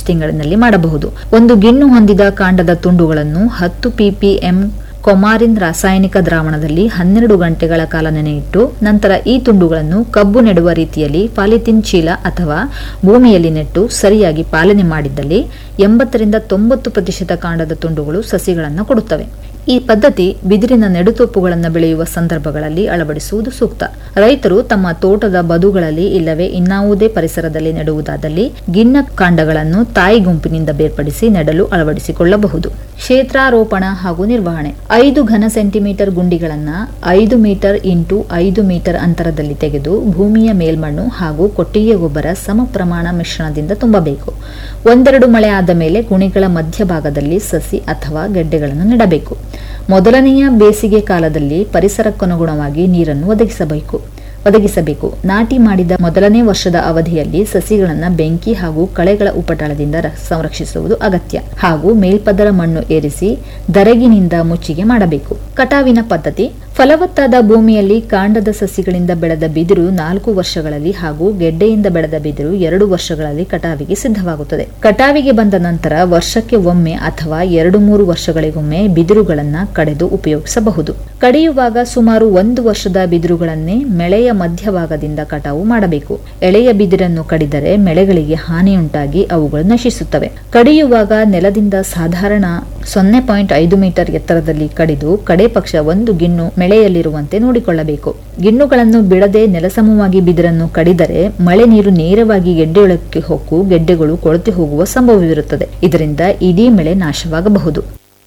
ತಿಂಗಳಿನಲ್ಲಿ ಮಾಡಬಹುದು ಒಂದು ಗಿಣ್ಣು ಹೊಂದಿದ ಕಾಂಡದ ತುಂಡುಗಳನ್ನು ಹತ್ತು ಪಿಪಿಎಂ ಕೊಮಾರಿನ್ ರಾಸಾಯನಿಕ ದ್ರಾವಣದಲ್ಲಿ ಹನ್ನೆರಡು ಗಂಟೆಗಳ ಕಾಲ ನೆನೆಯಿಟ್ಟು ನಂತರ ಈ ತುಂಡುಗಳನ್ನು ಕಬ್ಬು ನೆಡುವ ರೀತಿಯಲ್ಲಿ ಪಾಲಿಥಿನ್ ಚೀಲ ಅಥವಾ ಭೂಮಿಯಲ್ಲಿ ನೆಟ್ಟು ಸರಿಯಾಗಿ ಪಾಲನೆ ಮಾಡಿದ್ದಲ್ಲಿ ಎಂಬತ್ತರಿಂದ ತೊಂಬತ್ತು ಪ್ರತಿಶತ ಕಾಂಡದ ತುಂಡುಗಳು ಸಸಿಗಳನ್ನು ಕೊಡುತ್ತವೆ ಈ ಪದ್ಧತಿ ಬಿದಿರಿನ ನೆಡುತೊಪ್ಪುಗಳನ್ನು ಬೆಳೆಯುವ ಸಂದರ್ಭಗಳಲ್ಲಿ ಅಳವಡಿಸುವುದು ಸೂಕ್ತ ರೈತರು ತಮ್ಮ ತೋಟದ ಬದುಗಳಲ್ಲಿ ಇಲ್ಲವೇ ಇನ್ನಾವುದೇ ಪರಿಸರದಲ್ಲಿ ನೆಡುವುದಾದಲ್ಲಿ ಗಿಣ್ಣ ಕಾಂಡಗಳನ್ನು ತಾಯಿ ಗುಂಪಿನಿಂದ ಬೇರ್ಪಡಿಸಿ ನೆಡಲು ಅಳವಡಿಸಿಕೊಳ್ಳಬಹುದು ಕ್ಷೇತ್ರಾರೋಪಣ ಹಾಗೂ ನಿರ್ವಹಣೆ ಐದು ಘನ ಸೆಂಟಿಮೀಟರ್ ಗುಂಡಿಗಳನ್ನ ಐದು ಮೀಟರ್ ಇಂಟು ಐದು ಮೀಟರ್ ಅಂತರದಲ್ಲಿ ತೆಗೆದು ಭೂಮಿಯ ಮೇಲ್ಮಣ್ಣು ಹಾಗೂ ಕೊಟ್ಟಿಗೆ ಗೊಬ್ಬರ ಸಮ ಪ್ರಮಾಣ ಮಿಶ್ರಣದಿಂದ ತುಂಬಬೇಕು ಒಂದೆರಡು ಮಳೆ ಆದ ಮೇಲೆ ಗುಣಿಗಳ ಮಧ್ಯಭಾಗದಲ್ಲಿ ಸಸಿ ಅಥವಾ ಗೆಡ್ಡೆಗಳನ್ನು ನೆಡಬೇಕು ಮೊದಲನೆಯ ಬೇಸಿಗೆ ಕಾಲದಲ್ಲಿ ಪರಿಸರಕ್ಕನುಗುಣವಾಗಿ ನೀರನ್ನು ಒದಗಿಸಬೇಕು ಒದಗಿಸಬೇಕು ನಾಟಿ ಮಾಡಿದ ಮೊದಲನೇ ವರ್ಷದ ಅವಧಿಯಲ್ಲಿ ಸಸಿಗಳನ್ನು ಬೆಂಕಿ ಹಾಗೂ ಕಳೆಗಳ ಉಪಟಳದಿಂದ ರ- ಸಂರಕ್ಷಿಸುವುದು ಅಗತ್ಯ ಹಾಗೂ ಮೇಲ್ಪದರ ಮಣ್ಣು ಏರಿಸಿ ದರಗಿನಿಂದ ಮುಚ್ಚಿಗೆ ಮಾಡಬೇಕು ಕಟಾವಿನ ಪದ್ಧತಿ ಫಲವತ್ತಾದ ಭೂಮಿಯಲ್ಲಿ ಕಾಂಡದ ಸಸಿಗಳಿಂದ ಬೆಳೆದ ಬಿದಿರು ನಾಲ್ಕು ವರ್ಷಗಳಲ್ಲಿ ಹಾಗೂ ಗೆಡ್ಡೆಯಿಂದ ಬೆಳೆದ ಬಿದಿರು ಎರಡು ವರ್ಷಗಳಲ್ಲಿ ಕಟಾವಿಗೆ ಸಿದ್ಧವಾಗುತ್ತದೆ ಕಟಾವಿಗೆ ಬಂದ ನಂತರ ವರ್ಷಕ್ಕೆ ಒಮ್ಮೆ ಅಥವಾ ಎರಡು ಮೂರು ವರ್ಷಗಳಿಗೊಮ್ಮೆ ಬಿದಿರುಗಳನ್ನ ಕಡೆದು ಉಪಯೋಗಿಸಬಹುದು ಕಡಿಯುವಾಗ ಸುಮಾರು ಒಂದು ವರ್ಷದ ಬಿದಿರುಗಳನ್ನೇ ಮೆಳೆಯ ಮಧ್ಯಭಾಗದಿಂದ ಕಟಾವು ಮಾಡಬೇಕು ಎಳೆಯ ಬಿದಿರನ್ನು ಕಡಿದರೆ ಮೆಳೆಗಳಿಗೆ ಹಾನಿಯುಂಟಾಗಿ ಅವುಗಳು ನಶಿಸುತ್ತವೆ ಕಡಿಯುವಾಗ ನೆಲದಿಂದ ಸಾಧಾರಣ ಸೊನ್ನೆ ಪಾಯಿಂಟ್ ಐದು ಮೀಟರ್ ಎತ್ತರದಲ್ಲಿ ಕಡಿದು ಕಡೆ ಪಕ್ಷ ಒಂದು ಗಿಣ್ಣು ಮೆಳೆಯಲ್ಲಿರುವಂತೆ ನೋಡಿಕೊಳ್ಳಬೇಕು ಗಿಣ್ಣುಗಳನ್ನು ಬಿಡದೆ ನೆಲಸಮವಾಗಿ ಬಿದಿರನ್ನು ಕಡಿದರೆ ಮಳೆ ನೀರು ನೇರವಾಗಿ ಗೆಡ್ಡೆಯೊಳಕ್ಕೆ ಹೊಕ್ಕು ಗೆಡ್ಡೆಗಳು ಕೊಳೆತು ಹೋಗುವ ಸಂಭವವಿರುತ್ತದೆ ಇದರಿಂದ ಇಡೀ ಬೆಳೆ ನಾಶವಾಗಬಹುದು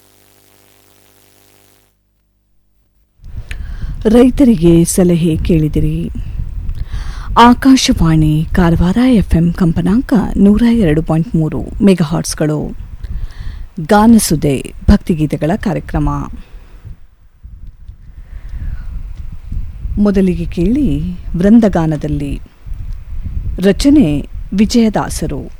ರೈತರಿಗೆ ಸಲಹೆ ಕೇಳಿದಿರಿ ಆಕಾಶವಾಣಿ ಕಾರವಾರ ಎಫ್ಎಂ ಕಂಪನಾಂಕ ನೂರ ಎರಡು ಪಾಯಿಂಟ್ ಮೂರು ಮೆಗಾಹಾಟ್ಸ್ಗಳು ಗಾನಸುದೆ ಭಕ್ತಿಗೀತೆಗಳ ಕಾರ್ಯಕ್ರಮ ಮೊದಲಿಗೆ ಕೇಳಿ ವೃಂದಗಾನದಲ್ಲಿ ರಚನೆ ವಿಜಯದಾಸರು